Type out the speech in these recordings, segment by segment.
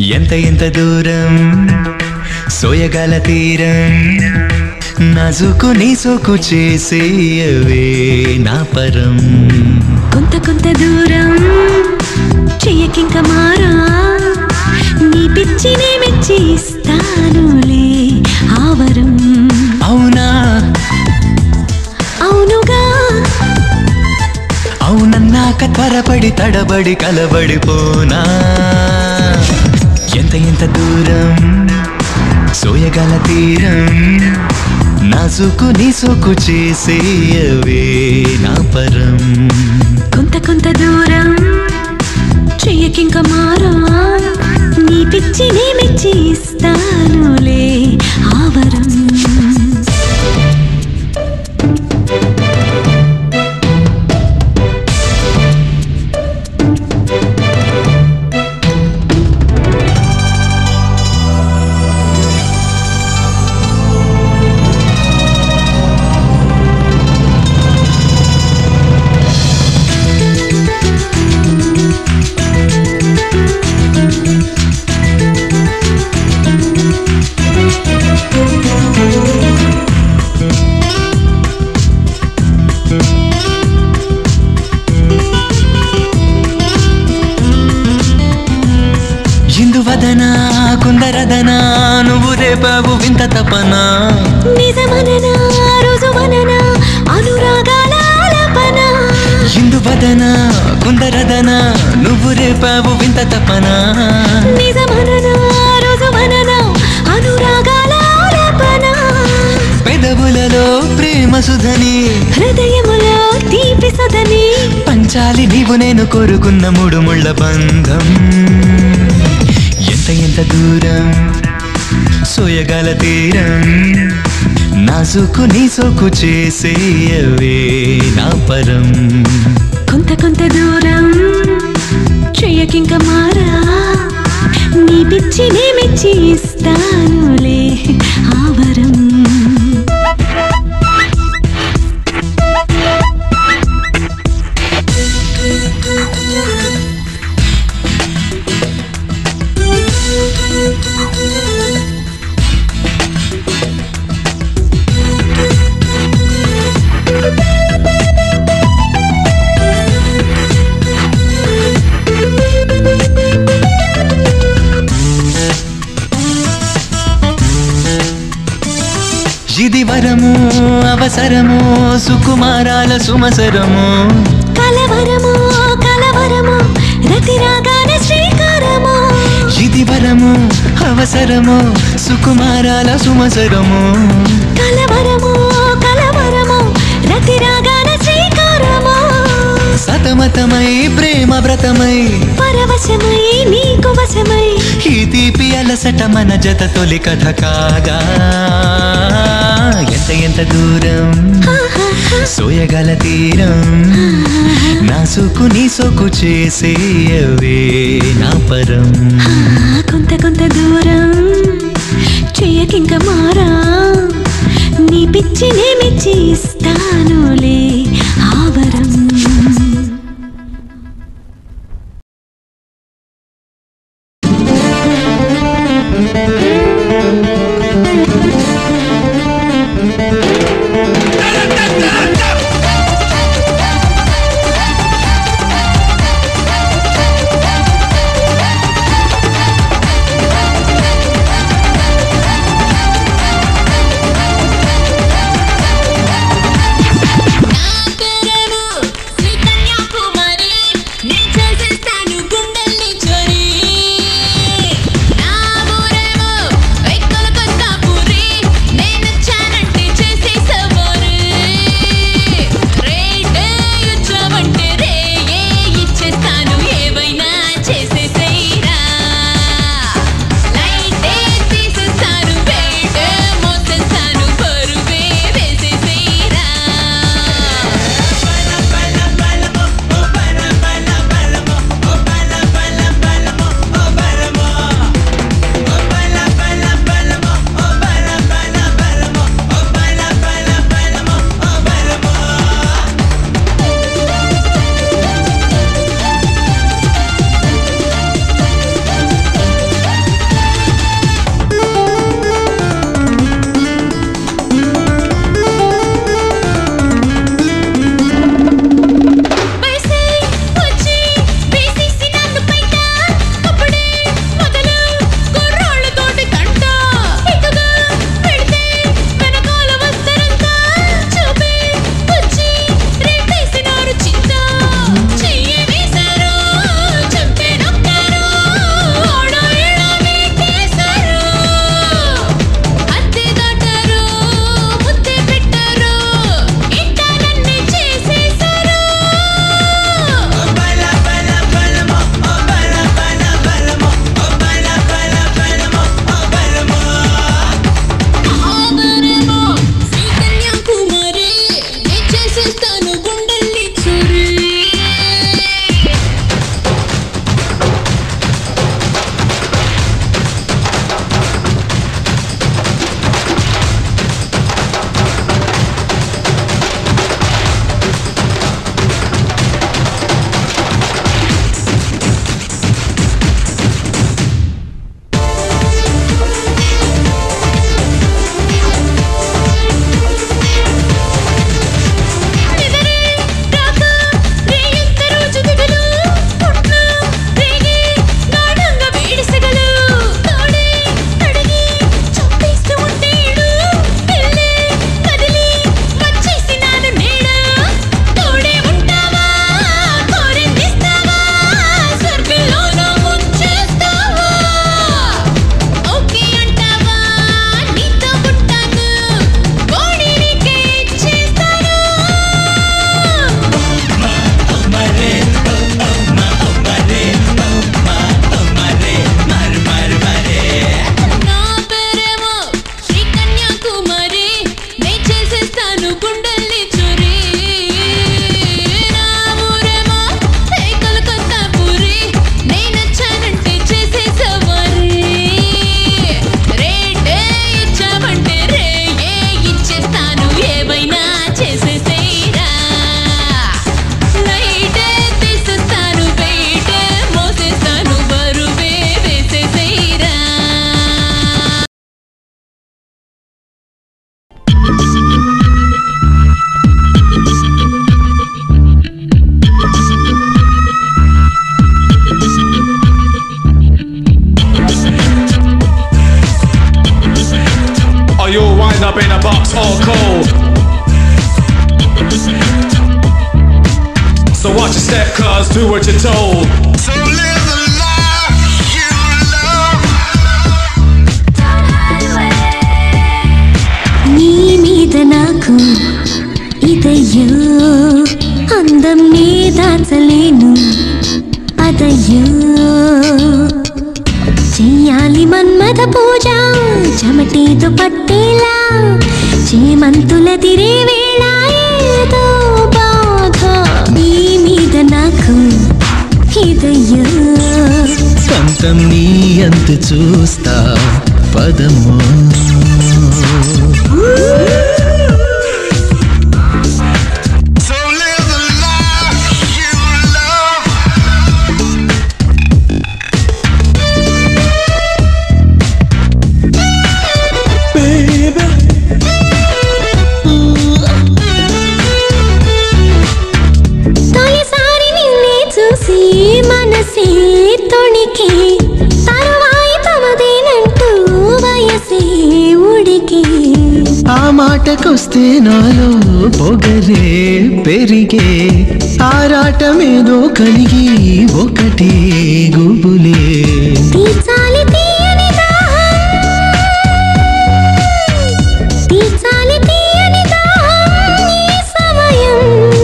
ఎంత ఎంత దూరం సోయగల తీరం నాజుకు నీ సోకు చేసేయవే నా పరం కొంత కొంత దూరం చెయ్యకింక మారా నీ పిచ్చిని మెచ్చి ఇస్తానులే ఆవరం అవునా అవునుగా అవునన్నాక త్వరపడి తడబడి కలబడిపోనా ఎంత ఎంత దూరం సోయగల తీరం నాజుకు నీ సోకు చేసేయవే నా పరం కొంత కొంత దూరం చెయ్యకింక మారా నీ పిచ్చిని మెచ్చి ఇస్తానులే ఆవరం ఇందువదన కుందరదన నువ్వు రేపావు వింత తపనా నిజమననా రుజువననా అనురాగాల ఆలపన ఇందువదన కుందరదన నువ్వు రేపావు వింత తపనా నిజమననా రుజువననా అనురాగాల ఆలపన పెదవులలో ప్రేమ సుధని హృదయములో తీపి సదని పంచాలి నీవు నేను కోరుకున్న మూడు ముళ్ళ బంధం ఎంత ఎంత దూరం సోయగల తీరం నాసుకు నీ సోకు చేసేయవే నా పరం కొంత కొంత దూరం చెయ్యకింక మారా నీ పిచ్చిని మెచ్చి ఇస్తానులే ఆవరం ఇది వరము అవసరము సుకుమారాల సుమసరము కలవరము కలవరము రతి రాగాన శ్రీకారము ఇది వరము అవసరము సుకుమారాల సుమసరము కలవరము కలవరము రతి రాగాన శ్రీకారము సతమతమై ప్రేమ వ్రతమై పరవశమై నీకు వశమై ఈ తీపి అలసట మన జత తొలి కథ కాగా ఎంత ఎంత దూరం సోయగల తీరం నా సోకు నీ సోకు చేసేయవే నా పరం కొంత కొంత దూరం చెయ్యకింక మారా నీ పిచ్చిని మెచ్చి ఇస్తానులే ఆవరం hearts all cold. So watch your step, cuz do what you're told. So live the life you love. నీ మీద నాకు ఇదయ్యో అందం నీ దాచలేను అదయ్యో చెయ్యాలి మన్మథ పూజ చెమటేదో పట్టేలా చేమంతుల తిరే వేళ ఏదో బాధ నీ మీద నాకు ఇదయ్యో పంతం నీ అంత చూస్తా పదము So live the life you love. తొలిసారి నిన్నే చూసి మనసే తొణికి తరువాయి తమదేనంటూ వయసే ఉడికి ఆ మాటకొస్తే నాలో పొగరే పెరిగే ఆరాటమేదో కలిగి ఒకటే గుబులే తీర్చాలి తీయని దాహం తీర్చాలి తీయని దాహం ఈ సమయం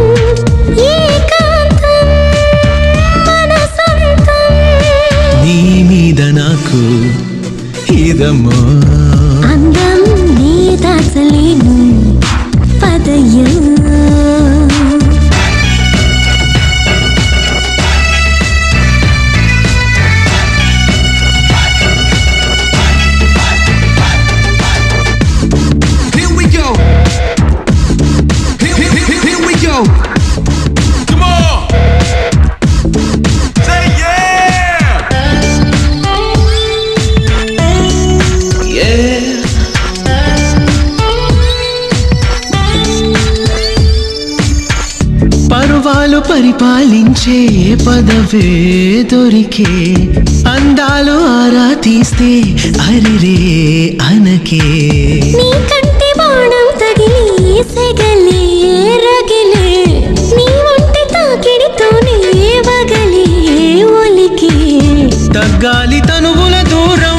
ఏకాంతం మన సొంతం నీ మీద నాకు ఇదమ్మో అందం నీ దాచలేను పదయ్యో Here we go. Here, here, here, here we go. Come on! Say yeah! పరువాలు పరిపాలించే పదవే దొరికే అందాలు ఆరా తీస్తే అరిరే అనకే నీ కంటి బాణం తగిలి సెగలే రగిలే నీ ఒంటి తాకిడితోనే వగలే ఒలికే తగ్గాలి తనువుల దూరం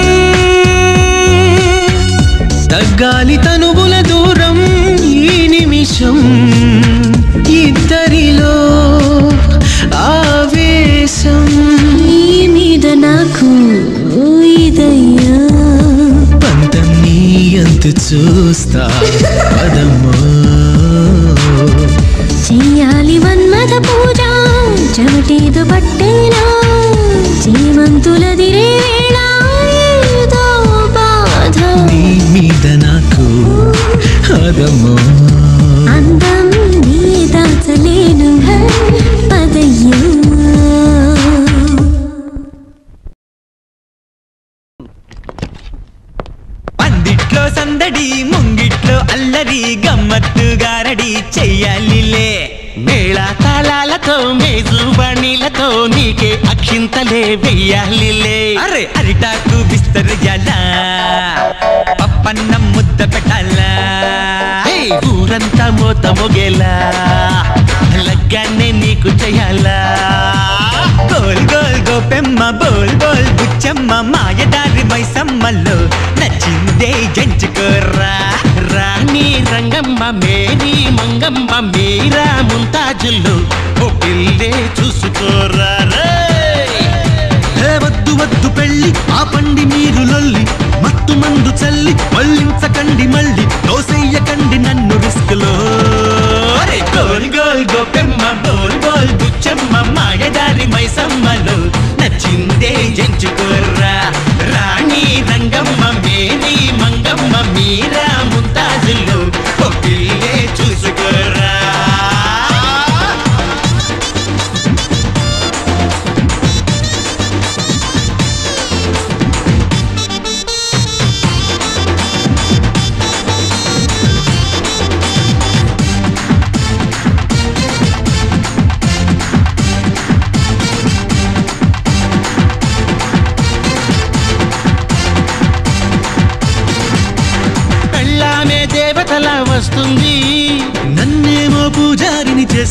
తగ్గాలి తనువుల దూరం ఈ నిమిషం ఇద్దరిలో ఆవేశం నీ మీద నాకు ఇదయ్యా పంతం నీ అంత చూస్తా పదమ్మో చెయ్యాలి మన్మథ పూజ చెమటేదో పట్టేలా చేమంతులదిరే వేళ ఏదో బాధ నీ మీద నాకు అదమ్మో అందం నీ దాచలేను పదయ్యో పందిట్లో సందడి ముంగిట్లో అల్లరి గమ్మత్తు గారడి చెయ్యాలిలే మేళ తాళాలతో మేజు బాణీలతో నీకే అక్షింతలే వెయ్యాలిలే అరే అరిటాకు విస్తరయాలా పప్పన్నం ముద్ద పెట్టాలా ఏయ్, ఊరంతా మోత మొగేలా లగ్గాన్నే నీకు చెయ్యాలా గోల్ గోల్ గోపెమ్మ బోల్ బోల్ బుచ్చమ్మ మాయదారి మైసమ్మల్లో నచ్చిందే జంచుకోర్రా రాణి రంగమ్మ మేరీ మంగమ్మ మీరా ముంతాజుల్లో ఓ పిల్లే చూసుకోరా రేయ్. హే వద్దు వద్దు పెళ్ళి ఆపండి మీరు లొల్లి మత్తు మందు చల్లి మళ్ళించకండి మళ్ళీ దోసెయ్యకండి నన్ను రిస్క్ లో అరే గోల్ గోల్ గోపెమ్మ బోల్ బోల్ బుచ్చమ్మ మాయదారి మైసమ్మలో నచ్చిందే ఎంచుకోర్రా రాణి రంగమ్మ మేరీ మంగమ్మ మీరా ముంతాజుల్లో ఓ పిల్లే చూసుకోర్రా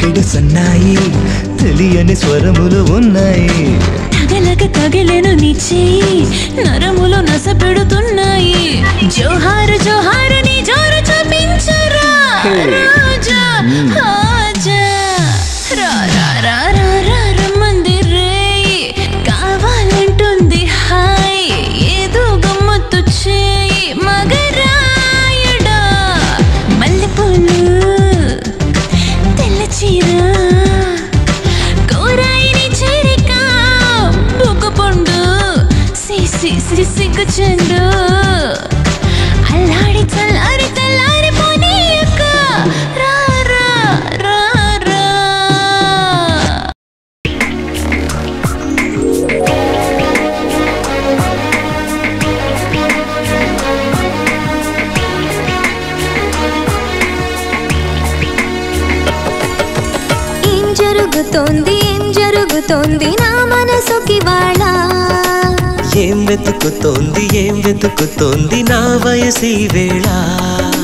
గుక్కెడు సన్నాయి తెలియని స్వరములు ఉన్నాయి తగలక తగిలేను నీ చేయి నరములు నస పెడుతున్నాయి జోహారు జోహారు నీ జోరు చూపించరా రాజా హాజా రా రా రా రా రా రమ్మంది రేయి కావాలంటుంది హాయ్ ఏదో గమ్మత్తు చేయి మగరాయడా మల్లెపూలు తెల్ల చీర కోరాయిని చేరిక బుగ్గ పండు సిసి సిగ్గు చెండు అల్లాడి చల్లారి తెల్లారి పోనీయక రా రా రా రా ఏం జరుగుతోంది ఏం జరుగుతోంది నా మనసుకి వాళ్ళ ఏం వెతుకుతోంది ఏం వెతుకుతోంది నా వయసి వేళ